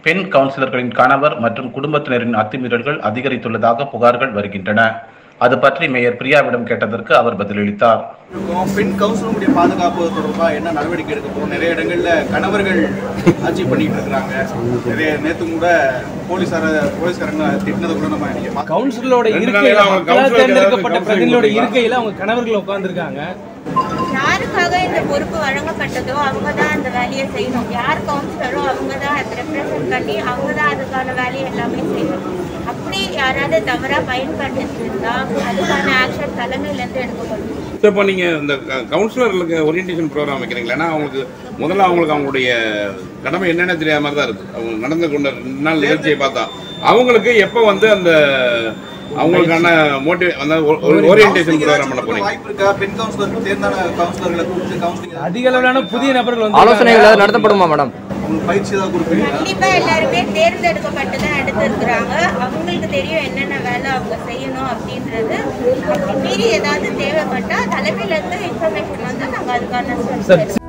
பெண் கவுன்சிலர்களின் கணவர் மற்றும் குடும்பத்தினரின் அத்துமீறல்கள் அதிகரித்துள்ளதாக புகார்கள் வருகின்றன அது பற்றி மேயர் பிரியாவிடம் கேட்டதற்கு அவர் பதிலளித்தார் இருக்கும் பெண் கவுன்சிலருடைய பாதுகாப்பு தொடர்பாக என்ன நடவடிக்கை எடுக்க போறோம் நிறைய இடங்கள்ல கணவர்கள் ஆட்சி பண்ணிட்டு இருக்காங்க நிறைய நேத்து கூட போலீஸார போலீஸ்காரங்க திட்டினதை கூட நம்ம இன்னைக்கு பார்த்தோம். கவுன்சிலரோட ரெண்டு இருக்கையில நாளைக்கு அவங்க மக்களால் கவுன்சிலர் தேர்ந்தெடுக்கப்பட்ட கவுன்சிலர் பிரதிநிதியோட கொடுக்கலாம். இருக்கையில அவங்க கணவர்கள் உட்கார்ந்துருக்காங்க யாருக்காக இந்த பொறுப்பு வழங்கப்பட்டதோ அவங்க தான் அந்த வேலையை செய்யணும் யார் கவுன்சிலரோ அவங்க தான் அதை ரெப்ரசன்ட் பண்ணி அவங்க தான் அதுக்கான வேலையை எல்லாமே செய்யணும் அப்படி யாராவது தவறாக பயன்படுத்திருந்தா அதுக்கான ஆக்ஷன் தலைமையிலேருந்து எடுக்கப்படும் ஸோ இப்போ நீங்கள் இந்த கவுன்சிலர்களுக்கு ஓரியன்டேஷன் ப்ரோக்ராம் வைக்கிறீங்களா ஏன்னா அவங்களுக்கு முதல்ல அவங்களுக்கு அவங்களுடைய கடமை என்னென்ன தெரியாத மாதிரி தான் இருக்குது அவங்க நடந்து கொண்ட ரெண்டு நாள் நிகழ்ச்சியை பார்த்தா அவங்களுக்கு எப்போ வந்து அந்த அவங்களுக்கான மோட்டிவ் அந்த ஓரியன்டேஷன் ப்ரோக்ராம் பண்ண போறீங்க வாய்ப்பு இருக்கா பெண் கவுன்சிலருக்கு தேர்ந்தான கவுன்சிலர்களை கூப்பிட்டு கவுன்சிலிங் அதிக அளவிலான புதிய நபர்கள் வந்து ஆலோசனைகள் ஏதாவது நடத்தப்படுமா மேடம் அவங்களுக்கு பயிற்சி ஏதாவது கொடுப்பீங்களா கண்டிப்பா எல்லாருமே தேர்ந்தெடுக்கப்பட்டு தான் எடுத்திருக்கிறாங்க அவங்களுக்கு தெரியும் என்னென்ன வேலை அவங்க செய்யணும் அப்படின்றது அப்படி மீறி ஏதாவது தேவைப்பட்டா தலைமையில இருந்து இன்ஃபர்மேஷன் வந்து நாங்க அதுக்கான steps எடுப்போம்.